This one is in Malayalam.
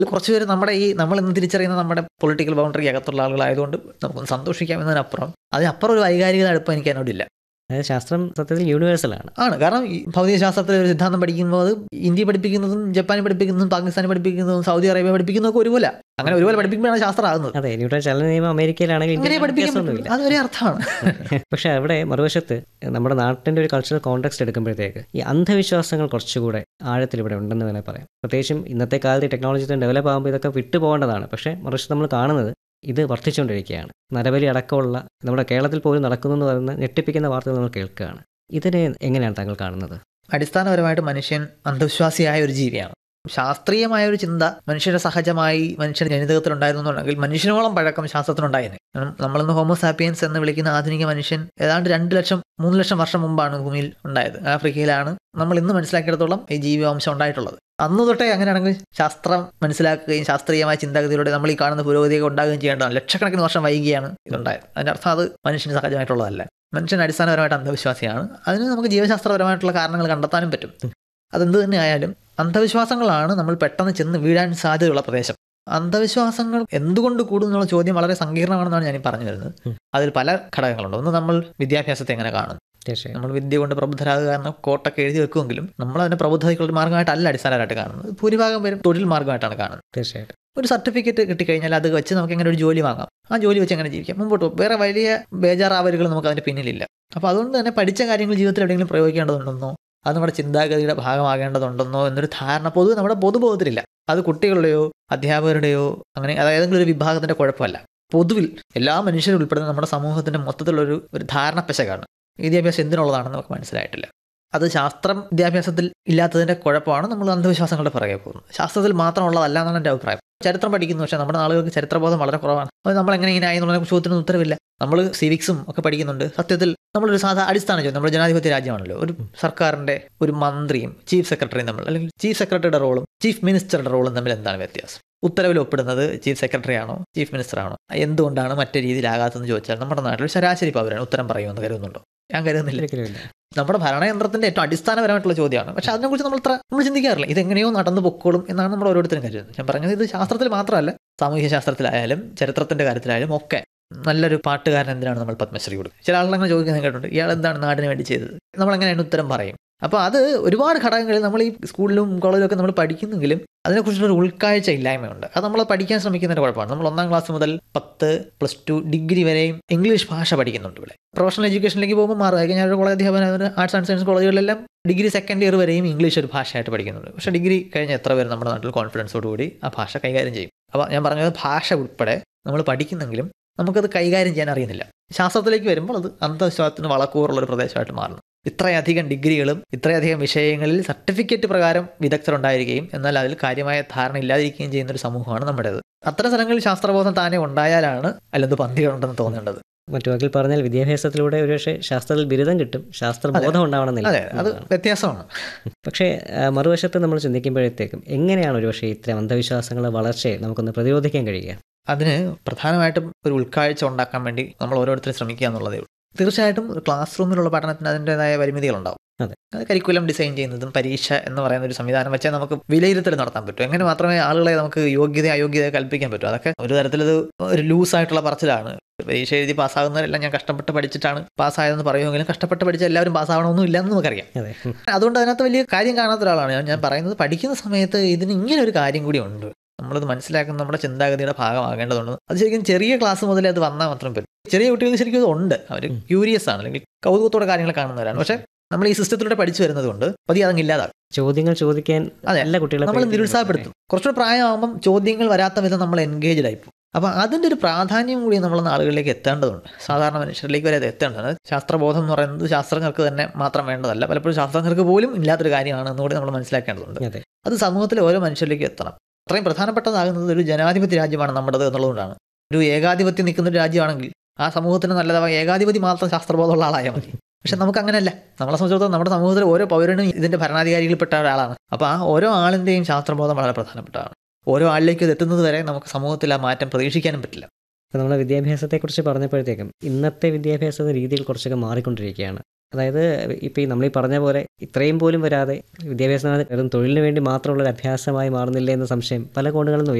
കുറച്ച് പേര് നമ്മുടെ ഈ നമ്മൾ ഇന്ന് തിരിച്ചറിയുന്ന നമ്മുടെ പൊളിറ്റിക്കൽ ബൗണ്ടറി അകത്തുള്ള ആളുകളായതുകൊണ്ട് നമുക്കൊന്ന് സന്തോഷിക്കാമെന്നതിനപ്പുറം അതിനപ്പുറം ഒരു വൈകാരികത അടുപ്പം എനിക്ക് അതിനോടില്ല അതായത് ശാസ്ത്രം സത്യത്തിൽ യൂണിവേഴ്സലാണ് ആണ് കാരണം ഈ ഭൗതിക ശാസ്ത്രത്തിലെ ഒരു സിദ്ധാന്തം പഠിക്കുമ്പോൾ അത് ഇന്ത്യ പഠിപ്പിക്കുന്നതും ജപ്പാൻ പഠിപ്പിക്കുന്നതും പാകിസ്ഥാൻ പഠിപ്പിക്കുന്നതും സൗദി അറേബ്യ പഠിപ്പിക്കുന്നതും ഒക്കെ ഒരുപോലെ അങ്ങനെ ഒരുപോലെ പഠിപ്പിക്കുമ്പോഴാണ് ശാസ്ത്രം ആകുന്നത് അതെ ന്യൂട്ടൺ ചലന നിയമം അമേരിക്കയിലാണെങ്കിൽ അങ്ങനെ ഇന്ത്യയിൽ പഠിപ്പിക്കാൻ വ്യത്യാസമൊന്നുമില്ല പറ്റും അതൊരു അർത്ഥമാണ് പക്ഷേ അവിടെ മറുവശത്ത് നമ്മുടെ നാട്ടിൻ്റെ ഒരു കൾച്ചറൽ കോണ്ടെക്സ്റ്റ് എടുക്കുമ്പോഴത്തേക്ക് ഈ അന്ധവിശ്വാസങ്ങൾ കുറച്ചുകൂടെ ആഴത്തിൽ ഇവിടെ ഉണ്ടെന്ന് വേണേൽ പറയാം പ്രത്യേകിച്ചും ഇന്നത്തെ കാലത്ത് ടെക്നോളജി ഡെവലപ്പ് ആകുമ്പോൾ ഇതൊക്കെ വിട്ടു പോകേണ്ടതാണ് പക്ഷേ മറുവശത്ത് നമ്മൾ കാണുന്നത് ഇത് വർദ്ധിച്ചുകൊണ്ടിരിക്കുകയാണ് നരബലി അടക്കമുള്ള നമ്മുടെ കേരളത്തിൽ പോലും നടക്കുന്നു എന്ന് പറയുന്ന ഞെട്ടിപ്പിക്കുന്ന വാർത്തകൾ നമ്മൾ കേൾക്കുകയാണ് ഇതിനെ എങ്ങനെയാണ് താങ്കൾ കാണുന്നത് അടിസ്ഥാനപരമായിട്ട് മനുഷ്യൻ അന്ധവിശ്വാസിയായ ഒരു ജീവിയാണ് ശാസ്ത്രീയമായ ഒരു ചിന്ത മനുഷ്യന്റെ സഹജമായി മനുഷ്യന്റെ ജനിതകത്തിൽ ഉണ്ടായിരുന്നുണ്ടെങ്കിൽ മനുഷ്യനോളം പഴക്കം ശാസ്ത്രത്തിനുണ്ടായിരുന്നു കാരണം നമ്മളിന്ന് ഹോമോസാപ്പിയൻസ് എന്ന് വിളിക്കുന്ന ആധുനിക മനുഷ്യൻ ഏതാണ്ട് രണ്ട് ലക്ഷം മൂന്ന് ലക്ഷം വർഷം മുമ്പാണ് ഭൂമിയിൽ ഉണ്ടായത് ആഫ്രിക്കയിലാണ് നമ്മൾ ഇന്ന് മനസ്സിലാക്കിയിടത്തോളം ഈ ജീവിവംശം ഉണ്ടായിട്ടുള്ളത് അന്ന് തൊട്ടേ അങ്ങനെയാണെങ്കിൽ ശാസ്ത്രം മനസ്സിലാക്കുകയും ശാസ്ത്രീയമായ ചിന്താഗതിയിലൂടെ നമ്മൾ ഈ കാണുന്ന പുരോഗതിയൊക്കെ ഉണ്ടാകുകയും ചെയ്യേണ്ടതാണ് ലക്ഷക്കണക്കിന് വർഷം വൈകിയാണ് ഇതുണ്ടായത് അതിന്റെ അർത്ഥം അത് മനുഷ്യന് സഹജമായിട്ടുള്ളതല്ല മനുഷ്യൻ അടിസ്ഥാനപരമായിട്ട് അന്ധവിശ്വാസിയാണ് അതിന് നമുക്ക് ജീവശാസ്ത്രപരമായിട്ടുള്ള കാരണങ്ങൾ കണ്ടെത്താനും പറ്റും അതെന്ത് തന്നെ ആയാലും അന്ധവിശ്വാസങ്ങളാണ് നമ്മൾ പെട്ടെന്ന് ചെന്ന് വീഴാൻ സാധ്യതയുള്ള പ്രദേശം അന്ധവിശ്വാസങ്ങൾ എന്തുകൊണ്ട് കൂടും എന്നുള്ള ചോദ്യം വളരെ സങ്കീർണമാണെന്നാണ് ഞാൻ ഈ പറഞ്ഞു വരുന്നത് ഉം. അതിൽ പല ഘടകങ്ങളുണ്ട് ഒന്ന് നമ്മൾ വിദ്യാഭ്യാസത്തെ എങ്ങനെ കാണും തീർച്ചയായും നമ്മൾ വിദ്യ കൊണ്ട് പ്രബുദ്ധരാകുക എന്ന കോട്ടൊക്കെ എഴുതി വെക്കുമെങ്കിലും നമ്മൾ അതിനെ പ്രബുദ്ധതയ്ക്കുള്ള മാർഗമായിട്ടല്ല അടിസ്ഥാനമായിട്ട് കാണുന്നത് ഭൂരിഭാഗം പേരും തൊഴിൽ മാർഗമായിട്ടാണ് കാണുന്നത് തീർച്ചയായിട്ടും ഒരു സർട്ടിഫിക്കറ്റ് കിട്ടിക്കഴിഞ്ഞാൽ അത് വെച്ച് നമുക്ക് എങ്ങനെ ഒരു ജോലി വാങ്ങാം ആ ജോലി വെച്ച് എങ്ങനെ ജീവിക്കാം മുമ്പോട്ട് പോകും വേറെ വലിയ ബേജാറാവലുകൾ നമുക്ക് അതിന്റെ പിന്നിലില്ല അപ്പോൾ അതുകൊണ്ട് തന്നെ പഠിച്ച കാര്യങ്ങൾ ജീവിതത്തിൽ എവിടെയെങ്കിലും പ്രയോഗിക്കേണ്ടതുണ്ടെന്നോ അത് നമ്മുടെ ചിന്താഗതിയുടെ ഭാഗമാകേണ്ടതുണ്ടെന്നോ എന്നൊരു ധാരണ പൊതുവെ നമ്മുടെ പൊതുബോധത്തിലില്ല അത് കുട്ടികളുടെയോ അധ്യാപകരുടെയോ അങ്ങനെ അത് ഏതെങ്കിലും ഒരു വിഭാഗത്തിന്റെ കുഴപ്പമല്ല പൊതുവിൽ എല്ലാ മനുഷ്യരും ഉൾപ്പെടുന്ന നമ്മുടെ സമൂഹത്തിന്റെ മൊത്തത്തിലുള്ള ഒരു ഒരു ധാരണ പെശകാണ് വിദ്യാഭ്യാസം എന്തിനുള്ളതാണെന്ന് നമുക്ക് മനസ്സിലായിട്ടില്ല അത് ശാസ്ത്രം വിദ്യാഭ്യാസത്തിൽ ഇല്ലാത്തതിന്റെ കുഴപ്പമാണ് നമ്മൾ അന്ധവിശ്വാസങ്ങളുടെ പുറകെ പോകുന്നത് ശാസ്ത്രത്തിൽ മാത്രമുള്ളതല്ല എന്നാണ് എൻ്റെ അഭിപ്രായം ചരിത്രം പഠിക്കുന്നു പക്ഷേ നമ്മുടെ ആളുകൾക്ക് ചരിത്രബോധം വളരെ കുറവാണ് അത് നമ്മൾ എങ്ങനെ ഇങ്ങനെ ആയി എന്നുള്ള ചോദ്യത്തിനൊന്നും ഉത്തരവില്ല നമ്മൾ സിവിക്സും ഒക്കെ പഠിക്കുന്നുണ്ട് സത്യത്തിൽ നമ്മളൊരു സാധാ അടിസ്ഥാന ചോദ്യം നമ്മുടെ ജനാധിപത്യ രാജ്യമാണല്ലോ ഒരു സർക്കാരിന്റെ ഒരു മന്ത്രിയും ചീഫ് സെക്രട്ടറിയും തമ്മിൽ അല്ലെങ്കിൽ ചീഫ് സെക്രട്ടറിയുടെ റോളും ചീഫ് മിനിസ്റ്ററുടെ റോളും തമ്മിൽ എന്താണ് വ്യത്യാസം ഉത്തരവിൽ ഒപ്പിടുന്നത് ചീഫ് സെക്രട്ടറി ആണോ ചീഫ് മിനിസ്റ്റർ ആണോ എന്തുകൊണ്ടാണ് മറ്റേ രീതിയിലാകാത്തതെന്ന് ചോദിച്ചാൽ നമ്മുടെ നാട്ടിൽ ഒരു ശരാശരി പൗരൻ ഉത്തരം പറയുമെന്ന് കരുതുന്നുണ്ടോ ഞാൻ കരുതുന്നില്ല ഒരിക്കലും ഇല്ല നമ്മുടെ ഭരണയന്ത്രത്തിന്റെ ഏറ്റവും അടിസ്ഥാനപരമായിട്ടുള്ള ചോദ്യമാണ് പക്ഷെ അതിനെക്കുറിച്ച് നമ്മൾ ഇത്ര നമ്മൾ ചിന്തിക്കാറില്ല ഇതെങ്ങനെയോ നടന്നു പൊക്കോളും എന്നാണ് നമ്മൾ ഓരോരുത്തരും കരുതുന്നത് ഞാൻ പറഞ്ഞത് ഇത് ശാസ്ത്രത്തിൽ മാത്രമല്ല സാമൂഹ്യ ശാസ്ത്രത്തിലായാലും ചരിത്രത്തിന്റെ കാര്യത്തിലായാലും ഒക്കെ നല്ലൊരു പാട്ടുകാരൻ എന്തിനാണ് നമ്മൾ പത്മശ്രീ കൊടുക്കുക ചില ആളുകൾ അങ്ങനെ ചോദിക്കുന്നത് കേട്ടിട്ടുണ്ട് ഇയാൾ എന്താണ് നാടിന് വേണ്ടി ചെയ്തത് നമ്മൾ എങ്ങനെയാണ് ഉത്തരം പറയും അപ്പോൾ അത് ഒരുപാട് ഘടകങ്ങളിൽ നമ്മൾ ഈ സ്കൂളിലും കോളേജിലും ഒക്കെ നമ്മൾ പഠിക്കുന്നെങ്കിലും അതിനെക്കുറിച്ചുള്ള ഒരു ഉൾക്കാഴ്ച ഇല്ലായ്മയുണ്ട് അത് നമ്മൾ പഠിക്കാൻ ശ്രമിക്കുന്നതിന്റെ കുഴപ്പമാണ് നമ്മൾ ഒന്നാം ക്ലാസ് മുതൽ പത്ത് പ്ലസ് ടു ഡിഗ്രി വരെയും ഇംഗ്ലീഷ് ഭാഷ പഠിക്കുന്നുണ്ട് ഇവിടെ പ്രൊഫഷണൽ എഡ്യൂക്കേഷനിലേക്ക് പോകുമ്പോൾ മാറുക ഞാൻ ഒരു കോളേജ് അധ്യാപനം ആർട്സ് ആൻഡ് സയൻസ് കോളേജുകളിലെല്ലാം ഡിഗ്രി സെക്കൻഡ് ഇയർ വരെയും ഇംഗ്ലീഷ് ഒരു ഭാഷയായിട്ട് പഠിക്കുന്നുണ്ട് പക്ഷേ ഡിഗ്രി കഴിഞ്ഞ എത്ര പേര് നമ്മുടെ നാട്ടിൽ കോൺഫിഡൻസോടുകൂടി ആ ഭാഷ കൈകാര്യം ചെയ്യും അപ്പോൾ ഞാൻ പറഞ്ഞത് ഭാഷ ഉൾപ്പെടെ നമ്മൾ പഠിക്കുന്നെങ്കിലും നമുക്കത് കൈകാര്യം ചെയ്യാൻ അറിയുന്നില്ല ശാസ്ത്രത്തിലേക്ക് വരുമ്പോൾ അത് അന്ധവിശ്വാസത്തിന് വളക്കൂറുള്ള ഒരു പ്രദേശമായിട്ട് മാറുന്നു ഇത്രയധികം ഡിഗ്രികളും ഇത്രയധികം വിഷയങ്ങളിൽ സർട്ടിഫിക്കറ്റ് പ്രകാരം വിദഗ്ധരുണ്ടായിരിക്കുകയും എന്നാൽ അതിൽ കാര്യമായ ധാരണ ഇല്ലാതിരിക്കുകയും ചെയ്യുന്ന ഒരു സമൂഹമാണ് നമ്മുടേത് അത്തരം സ്ഥലങ്ങളിൽ ശാസ്ത്രബോധം താനെ ഉണ്ടായാലാണ് അല്ലെന്ത് പന്തികളുണ്ടെന്ന് തോന്നേണ്ടത് മറ്റു വാക്കിൽ പറഞ്ഞാൽ വിദ്യാഭ്യാസത്തിലൂടെ ഒരുപക്ഷെ ശാസ്ത്രത്തിൽ ബിരുദം കിട്ടും ശാസ്ത്രബോധം ഉണ്ടാവണമെന്നില്ല അതെ അത് വ്യത്യാസമാണ് പക്ഷേ ആ, മറുവശത്ത് നമ്മൾ ചിന്തിക്കുമ്പോഴത്തേക്കും എങ്ങനെയാണ് ഒരുപക്ഷെ ഇത്തരം അന്ധവിശ്വാസങ്ങളുടെ വളർച്ചയെ നമുക്കൊന്ന് പ്രതിരോധിക്കാൻ കഴിയുക അതിന് പ്രധാനമായിട്ടും ഒരു ഉൾക്കാഴ്ച ഉണ്ടാക്കാൻ വേണ്ടി നമ്മൾ ഓരോരുത്തരും ശ്രമിക്കുക എന്നുള്ളതേ ഉള്ളൂ തീർച്ചയായിട്ടും ഒരു ക്ലാസ് റൂമിലുള്ള പഠനത്തിന് അതിൻ്റെതായ പരിമിതികളുണ്ടാവും അതെ. അത് കരിക്കുലം ഡിസൈൻ ചെയ്യുന്നതും പരീക്ഷ എന്ന് പറയുന്ന ഒരു സംവിധാനം വെച്ചാൽ നമുക്ക് വിലയിരുത്തൽ നടത്താൻ പറ്റും എങ്ങനെ മാത്രമേ ആളുകളെ നമുക്ക് യോഗ്യത അയോഗ്യത കൽപ്പിക്കാൻ പറ്റൂ അതൊക്കെ ഒരു തരത്തിലത് ഒരു ലൂസായിട്ടുള്ള പറച്ചിലാണ് പരീക്ഷ എഴുതി പാസ്സാകുന്നവരെല്ലാം ഞാൻ കഷ്ടപ്പെട്ട് പഠിച്ചിട്ടാണ് പാസ്സായതെന്ന് പറയുമെങ്കിലും കഷ്ടപ്പെട്ട് പഠിച്ച എല്ലാവരും പാസ്സാവണമെന്നും ഇല്ലെന്ന് നമുക്കറിയാം അതെ അതുകൊണ്ട് അതിനകത്ത് വലിയ കാര്യം കാണാത്ത ഒരാളാണ് ഞാൻ ഞാൻ പറയുന്നത് പഠിക്കുന്ന സമയത്ത് ഇതിന് ഇങ്ങനെ ഒരു കാര്യം കൂടി ഉണ്ട് നമ്മളത് മനസ്സിലാക്കുന്ന നമ്മുടെ ചിന്താഗതിയുടെ ഭാഗമാകേണ്ടതുണ്ട് അത് ശരിക്കും ചെറിയ ക്ലാസ് മുതലേ അത് വന്നാൽ മാത്രം പറ്റും ചെറിയ കുട്ടികൾ ശരിക്കും ഇത് ഉണ്ട് അവർ ക്യൂരിയസ് ആണ് അല്ലെങ്കിൽ കൗതുകത്തോടെ കാര്യങ്ങൾ കാണുന്നവരാണ് പക്ഷേ നമ്മൾ ഈ സിസ്റ്റത്തിലൂടെ പഠിച്ചു വരുന്നത് കൊണ്ട് പതിയെ അതങ്ങ് ഇല്ലാതാകും ചോദ്യങ്ങൾ ചോദിക്കാൻ അതെ. എല്ലാ കുട്ടികളെ നമ്മൾ പ്രേരിപ്പിക്കുന്നു. നിരുത്സാഹപ്പെടുത്തും കുറച്ചുകൂടെ പ്രായമാകുമ്പം ചോദ്യങ്ങൾ വരാത്ത വിധം നമ്മൾ എൻഗേജ്ഡ് ആയിപ്പോകും അപ്പോൾ അതിൻ്റെ ഒരു പ്രാധാന്യം കൂടി നമ്മൾ ആളുകളിലേക്ക് എത്തേണ്ടതുണ്ട് സാധാരണ മനുഷ്യരിലേക്ക് വരെ അത് എത്തേണ്ടത് ശാസ്ത്രബോധം എന്ന് പറയുന്നത് ശാസ്ത്രജ്ഞർക്ക് തന്നെ മാത്രം വേണ്ടതല്ല പലപ്പോഴും ശാസ്ത്രജ്ഞർക്ക് പോലും ഇല്ലാത്തൊരു കാര്യമാണ് എന്നുകൂടി നമ്മൾ മനസ്സിലാക്കേണ്ടതുണ്ട് അതെ അത് സമൂഹത്തിലെ ഓരോ മനുഷ്യരിലേക്ക് എത്തണം അത്രയും പ്രധാനപ്പെട്ടതാകുന്നത് ഒരു ജനാധിപത്യ രാജ്യമാണ് നമ്മുടേത് എന്നുള്ളതുകൊണ്ടാണ് ഒരു ഏകാധിപത്യം നിൽക്കുന്ന ഒരു രാജ്യമാണെങ്കിൽ ആ സമൂഹത്തിന് നല്ലതാവാൻ ഏകാധിപതി മാത്രം ശാസ്ത്രബോധമുള്ള ആളായാൽ മതി പക്ഷെ നമുക്ക് അങ്ങനെയല്ല നമ്മളെ സംബന്ധിച്ചിടത്തോളം നമ്മുടെ സമൂഹത്തിലെ ഓരോ പൗരനും ഇതിന്റെ ഭരണാധികാരികളിൽപ്പെട്ട ഒരാളാണ് അപ്പോൾ ആ ഓരോ ആളിന്റെയും ശാസ്ത്രബോധം വളരെ പ്രധാനപ്പെട്ടതാണ് ഓരോ ആളിലേക്ക് ഇത് എത്തുന്നത് വരെ നമുക്ക് സമൂഹത്തിൽ ആ മാറ്റം പ്രതീക്ഷിക്കാനും പറ്റില്ല ഇപ്പോൾ നമ്മൾ വിദ്യാഭ്യാസത്തെക്കുറിച്ച് പറഞ്ഞപ്പോഴത്തേക്കും ഇന്നത്തെ വിദ്യാഭ്യാസ രീതികൾ കുറച്ചൊക്കെ മാറിക്കൊണ്ടിരിക്കുകയാണ് അതായത് ഇപ്പോൾ ഈ നമ്മൾ ഈ പറഞ്ഞ പോലെ ഇത്രയും പോലും വരാതെ വിദ്യാഭ്യാസം വെറും തൊഴിലിന് വേണ്ടി മാത്രമുള്ള ഒരു അഭ്യാസമായി മാറുന്നില്ലേ എന്ന സംശയം പല കോണുകളിൽ നിന്ന്